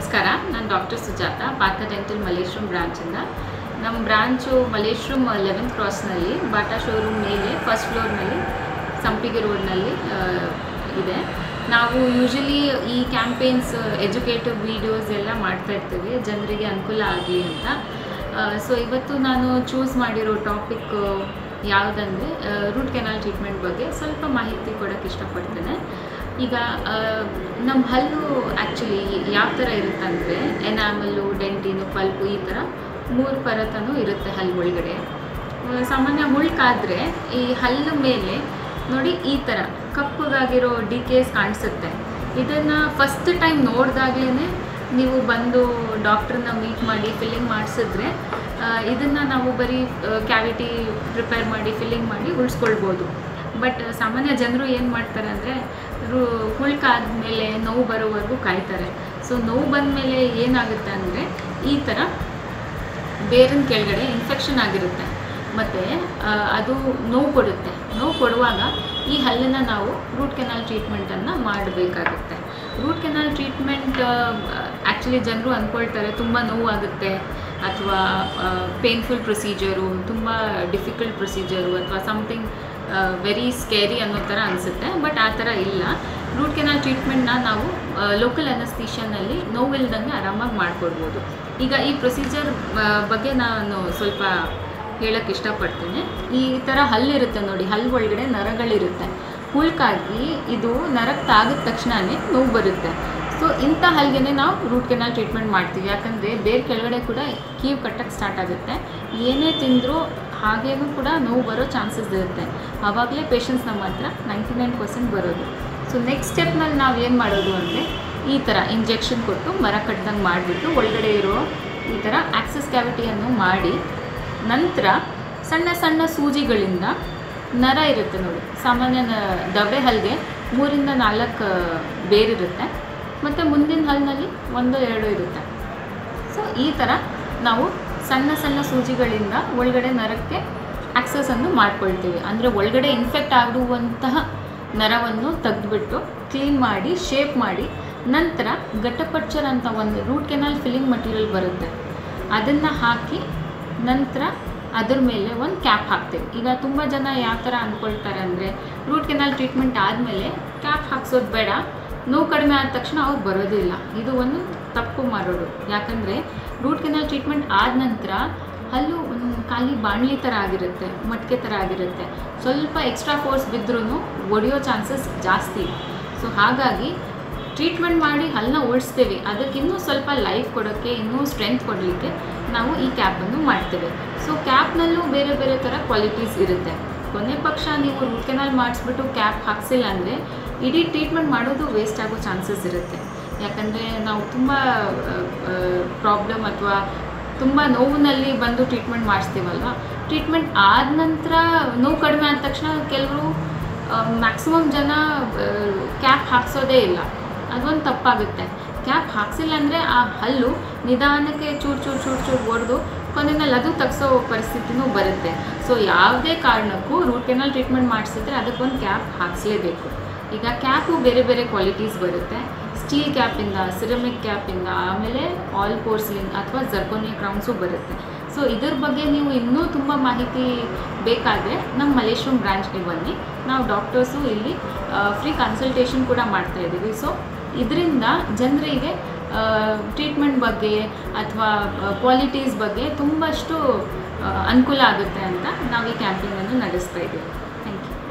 ನಮಸ್ಕಾರ ನಾನು doctor Sujatha Partha dental Malleshwaram ಬ್ರಾಂಚಿಂದ ನಮ್ಮ ಬ್ರಾಂಚು ಮಲೇಶ್ವರಂ ಲೆವೆಂತ್ ಕ್ರಾಸ್ನಲ್ಲಿ ಬಾಟಾ ಶೋರೂಮ್ ಮೇಲೆ ಫಸ್ಟ್ ಫ್ಲೋರ್ನಲ್ಲಿ ಸಂಪಿಗೆ ರೋಡ್ನಲ್ಲಿ ಆ, ಇದೆ ನಾವು ಯೂಶಲಿ ಈ ಕ್ಯಾಂಪೇನ್ಸ್ ಎಜುಕೇಟಿವ್ ವೀಡಿಯೋಸ್ ಎಲ್ಲ ಮಾಡ್ತಾ ಇರ್ತೀವಿ ಜನರಿಗೆ ಅನುಕೂಲ ಆಗಲಿ ಅಂತ ಸೊ ಇವತ್ತು ನಾನು ಚೂಸ್ ಮಾಡಿರೋ ಟಾಪಿಕ್ ಯಾವುದಂದರೆ ರೂಟ್ ಕೆನಾಲ್ ಟ್ರೀಟ್ಮೆಂಟ್ ಬಗ್ಗೆ ಸ್ವಲ್ಪ ಮಾಹಿತಿ ಕೊಡೋಕ್ಕೆ ಇಷ್ಟಪಡ್ತೇನೆ ಈಗ ನಮ್ಮ ಹಲ್ಲು ಆ್ಯಕ್ಚುಲಿ ಯಾವ ಥರ ಇರುತ್ತಂದರೆ ಎನಾಮಲ್ಲು ಡೆಂಟಿನು ಪಲ್ಪು ಈ ಥರ ಮೂರು ಪರತನೂ ಇರುತ್ತೆ ಹಲ್ಲು ಒಳಗಡೆ ಆ, ಸಾಮಾನ್ಯ ಮುಳ್ಕಾದರೆ ಈ ಹಲ್ಲು ಮೇಲೆ ನೋಡಿ ಈ ಥರ ಕಪ್ಪಗಾಗಿರೋ ಡಿಕೇಸ್ ಕಾಣಿಸುತ್ತೆ ಇದನ್ನು ಫಸ್ಟ್ ಟೈಮ್ ನೋಡಿದಾಗಲೇ ನೀವು ಬಂದು ಡಾಕ್ಟ್ರನ್ನ ಮೀಟ್ ಮಾಡಿ ಫಿಲ್ಲಿಂಗ್ ಮಾಡಿಸಿದ್ರೆ ಇದನ್ನು ನಾವು ಬರೀ ಕ್ಯಾವಿಟಿ ಪ್ರಿಪೇರ್ ಮಾಡಿ ಫಿಲ್ಲಿಂಗ್ ಮಾಡಿ ಉಳಿಸ್ಕೊಳ್ಬೋದು ಬಟ್ ಸಾಮಾನ್ಯ ಜನರು ಏನು ಮಾಡ್ತಾರೆ ಅಂದರೆ ರು ಹುಳ್ಕಾದ್ಮೇಲೆ ನೋವು ಬರೋವರೆಗೂ ಕಾಯ್ತಾರೆ ಸೊ ನೋವು ಬಂದಮೇಲೆ ಏನಾಗುತ್ತೆ ಅಂದರೆ ಈ ಥರ ಬೇರಿನ ಕೆಳಗಡೆ ಇನ್ಫೆಕ್ಷನ್ ಆಗಿರುತ್ತೆ ಮತ್ತು ಅದು ನೋವು ಕೊಡುತ್ತೆ ನೋವು ಕೊಡುವಾಗ ಈ ಹಲ್ಲನ್ನು ನಾವು ರೂಟ್ ಕೆನಾಲ್ ಟ್ರೀಟ್ಮೆಂಟನ್ನು ಮಾಡಬೇಕಾಗುತ್ತೆ ರೂಟ್ ಕೆನಾಲ್ ಟ್ರೀಟ್ಮೆಂಟ್ ಆ್ಯಕ್ಚುಲಿ ಜನರು ಅಂದ್ಕೊಳ್ತಾರೆ ತುಂಬ ನೋವಾಗುತ್ತೆ ಅಥವಾ ಪೇನ್ಫುಲ್ ಪ್ರೊಸೀಜರು ತುಂಬ ಡಿಫಿಕಲ್ಟ್ ಪ್ರೊಸೀಜರು ಅಥವಾ ಸಮಥಿಂಗ್ ವೆರಿ ಸ್ಕೇರಿ ಅನ್ನೋ ಥರ ಅನಿಸುತ್ತೆ ಬಟ್ ಆ ಥರ ಇಲ್ಲ ರೂಟ್ ಕೆನಾಲ್ ಟ್ರೀಟ್ಮೆಂಟ್ನ ನಾವು ಲೋಕಲ್ ಅನಸ್ತೀಷನಲ್ಲಿ ನೋವಿಲ್ದಂಗೆ ಆರಾಮಾಗಿ ಮಾಡಿಕೊಡ್ಬೋದು ಈಗ ಈ ಪ್ರೊಸೀಜರ್ ಬಗ್ಗೆ ನಾನು ಸ್ವಲ್ಪ ಹೇಳಕ್ಕೆ ಇಷ್ಟಪಡ್ತೇನೆ ಈ ಥರ ಹಲ್ಲಿರುತ್ತೆ ನೋಡಿ ಹಲ್ಲು ಒಳಗಡೆ ನರಗಳಿರುತ್ತೆ ಹುಳ್ಕಾಗಿ ಇದು ನರಕ್ಕೆ ತಾಗಿದ ತಕ್ಷಣವೇ ನೋವು ಬರುತ್ತೆ ಸೊ ಇಂಥ ಹಲ್ಗೆನೆ ನಾವು ರೂಟ್ ಕೆನಾಲ್ ಟ್ರೀಟ್ಮೆಂಟ್ ಮಾಡ್ತೀವಿ ಯಾಕಂದರೆ ಬೇರೆ ಕೆಳಗಡೆ ಕೂಡ ಕೀವು ಕಟ್ಟಕ್ಕೆ ಸ್ಟಾರ್ಟ್ ಆಗುತ್ತೆ ಏನೇ ತಿಂದರೂ ಹಾಗೇನೂ ಕೂಡ ನೋವು ಬರೋ ಚಾನ್ಸಸ್ ಇರುತ್ತೆ ಆವಾಗಲೇ ಪೇಷಂಟ್ಸ್ ನಮ್ಮ ಹತ್ರ ನೈಂಟಿ ನೈನ್ ಪರ್ಸೆಂಟ್ ಬರೋದು ಸೊ ನೆಕ್ಸ್ಟ್ ಸ್ಟೆಪ್ನಲ್ಲಿ ನಾವು ಏನು ಮಾಡೋದು ಅಂದರೆ ಈ ಥರ ಇಂಜೆಕ್ಷನ್ ಕೊಟ್ಟು ಮರ ಕಟ್ದಂಗೆ ಮಾಡಿಬಿಟ್ಟು ಒಳಗಡೆ ಇರೋ ಈ ಥರ ಆಕ್ಸಸ್ ಕ್ಯಾವಿಟಿಯನ್ನು ಮಾಡಿ ನಂತರ ಸಣ್ಣ ಸಣ್ಣ ಸೂಜಿಗಳಿಂದ ನರ ಇರುತ್ತೆ ನೋಡಿ ಸಾಮಾನ್ಯ ನ ದವಡೆ ಹಲ್ಗೆ ಮೂರಿಂದ ನಾಲ್ಕು ಬೇರಿರುತ್ತೆ ಮತ್ತು ಮುಂದಿನ ಹಲ್ಲಿನಲ್ಲಿ ಒಂದು ಎರಡು ಇರುತ್ತೆ ಸೊ ಈ ಥರ ನಾವು ಸಣ್ಣ ಸಣ್ಣ ಸೂಜಿಗಳಿಂದ ಒಳಗಡೆ ನರಕ್ಕೆ ಆಕ್ಸಸನ್ನು ಮಾಡ್ಕೊಳ್ತೀವಿ ಅಂದರೆ ಒಳಗಡೆ ಇನ್ಫೆಕ್ಟ್ ಆಗುವಂತಹ ನರವನ್ನು ತೆಗೆದುಬಿಟ್ಟು ಕ್ಲೀನ್ ಮಾಡಿ ಶೇಪ್ ಮಾಡಿ ನಂತರ ಗಟ್ಟಪಚ್ಚರ್ ಅಂತ ಒಂದು ರೂಟ್ ಕೆನಾಲ್ ಫಿಲ್ಲಿಂಗ್ ಮಟೀರಿಯಲ್ ಬರುತ್ತೆ ಅದನ್ನು ಹಾಕಿ ನಂತರ ಅದ್ರ ಮೇಲೆ ಒಂದು ಕ್ಯಾಪ್ ಹಾಕ್ತೇವೆ ಈಗ ತುಂಬ ಜನ ಯಾವ ಥರ ಅಂದ್ಕೊಳ್ತಾರೆ ಅಂದರೆ ರೂಟ್ ಕೆನಾಲ್ ಟ್ರೀಟ್ಮೆಂಟ್ ಆದಮೇಲೆ ಕ್ಯಾಪ್ ಹಾಕ್ಸೋದು ಬೇಡ ನೋವು ಕಡಿಮೆ ಆದ ತಕ್ಷಣ ಅವ್ರು ಬರೋದಿಲ್ಲ ಇದು ಒಂದು ತಪ್ಪು ಮಾಡೋದು ಯಾಕಂದರೆ ರೂಟ್ ಕೆನಾಲ್ ಟ್ರೀಟ್ಮೆಂಟ್ ಆದ ನಂತರ ಹಲ್ಲು ಒಂದು ಖಾಲಿ ಬಾಣಲಿ ಥರ ಆಗಿರುತ್ತೆ ಮಟ್ಕೆ ಥರ ಆಗಿರುತ್ತೆ ಸ್ವಲ್ಪ ಎಕ್ಸ್ಟ್ರಾ ಫೋರ್ಸ್ ಬಿದ್ದರೂ ಒಡೆಯೋ ಚಾನ್ಸಸ್ ಜಾಸ್ತಿ ಸೊ ಹಾಗಾಗಿ ಟ್ರೀಟ್ಮೆಂಟ್ ಮಾಡಿ ಹಲ್ಲನ್ನ ಉಳಿಸ್ತೇವೆ ಅದಕ್ಕೆ ಇನ್ನೂ ಸ್ವಲ್ಪ ಲೈಫ್ ಕೊಡೋಕ್ಕೆ ಇನ್ನೂ ಸ್ಟ್ರೆಂತ್ ಕೊಡಲಿಕ್ಕೆ ನಾವು ಈ ಕ್ಯಾಪನ್ನು ಮಾಡ್ತೇವೆ ಸೊ ಕ್ಯಾಪ್ನಲ್ಲೂ ಬೇರೆ ಬೇರೆ ಥರ ಕ್ವಾಲಿಟೀಸ್ ಇರುತ್ತೆ ಕೊನೆ ಪಕ್ಷ ನೀವು ರೂಟ್ ಕೆನಾಲ್ ಮಾಡಿಸ್ಬಿಟ್ಟು ಕ್ಯಾಪ್ ಹಾಕ್ಸಿಲ್ಲ ಅಂದರೆ ಇಡೀ ಟ್ರೀಟ್ಮೆಂಟ್ ಮಾಡೋದು ವೇಸ್ಟ್ ಆಗೋ ಚಾನ್ಸಸ್ ಇರುತ್ತೆ ಯಾಕಂದರೆ ನಾವು ತುಂಬ ಪ್ರಾಬ್ಲಮ್ ಅಥವಾ ತುಂಬ ನೋವಿನಲ್ಲಿ ಬಂದು ಟ್ರೀಟ್ಮೆಂಟ್ ಮಾಡಿಸ್ತೀವಲ್ವ ಟ್ರೀಟ್ಮೆಂಟ್ ಆದ ನಂತರ ನೋವು ಕಡಿಮೆ ಆದ ತಕ್ಷಣ ಕೆಲವರು ಮ್ಯಾಕ್ಸಿಮಮ್ ಜನ ಕ್ಯಾಪ್ ಹಾಕ್ಸೋದೇ ಇಲ್ಲ ಅದೊಂದು ತಪ್ಪಾಗುತ್ತೆ ಕ್ಯಾಪ್ ಹಾಕ್ಸಿಲ್ಲ ಅಂದರೆ ಆ ಹಲ್ಲು ನಿಧಾನಕ್ಕೆ ಚೂರು ಚೂರು ಚೂರು ಚೂರು ಒಡೆದು ಕೊನೆಯಲ್ಲಿ ಅದು ತಗ್ಸೋ ಪರಿಸ್ಥಿತಿನೂ ಬರುತ್ತೆ ಸೊ ಯಾವುದೇ ಕಾರಣಕ್ಕೂ ರೂಟ್ ಕೆನಾಲ್ ಟ್ರೀಟ್ಮೆಂಟ್ ಮಾಡಿಸಿದ್ರೆ ಅದಕ್ಕೊಂದು ಕ್ಯಾಪ್ ಹಾಕ್ಸ್ಲೇಬೇಕು ಈಗ ಕ್ಯಾಪು ಬೇರೆ ಬೇರೆ ಕ್ವಾಲಿಟೀಸ್ ಬರುತ್ತೆ ಸ್ಟೀಲ್ ಕ್ಯಾಪಿಂದ ಸಿರಮಿಕ್ ಕ್ಯಾಪಿಂದ ಆಮೇಲೆ ಆಲ್ ಪೋರ್ಸ್ಲಿನ್ ಅಥವಾ ಜರ್ಕೋನಿಯ ಕ್ರೌನ್ಸು ಬರುತ್ತೆ ಸೊ ಇದ್ರ ಬಗ್ಗೆ ನೀವು ಇನ್ನೂ ತುಂಬ ಮಾಹಿತಿ ಬೇಕಾದರೆ ನಮ್ಮ ಮಲೇಶ್ವರಂ ಬ್ರಾಂಚ್ಗೆ ಬನ್ನಿ ನಾವು ಡಾಕ್ಟರ್ಸು ಇಲ್ಲಿ ಫ್ರೀ ಕನ್ಸಲ್ಟೇಷನ್ ಕೂಡ ಮಾಡ್ತಾ ಇದ್ದೀವಿ ಸೊ ಇದರಿಂದ ಜನರಿಗೆ ಟ್ರೀಟ್ಮೆಂಟ್ ಬಗ್ಗೆ ಅಥವಾ ಕ್ವಾಲಿಟೀಸ್ ಬಗ್ಗೆ ತುಂಬಷ್ಟು ಆ, ಅನುಕೂಲ ಆಗುತ್ತೆ ಅಂತ ನಾವು ಈ ಕ್ಯಾಂಪೇನನ್ನು ನಡೆಸ್ತಾ ಇದ್ದೀವಿ ಥ್ಯಾಂಕ್ ಯು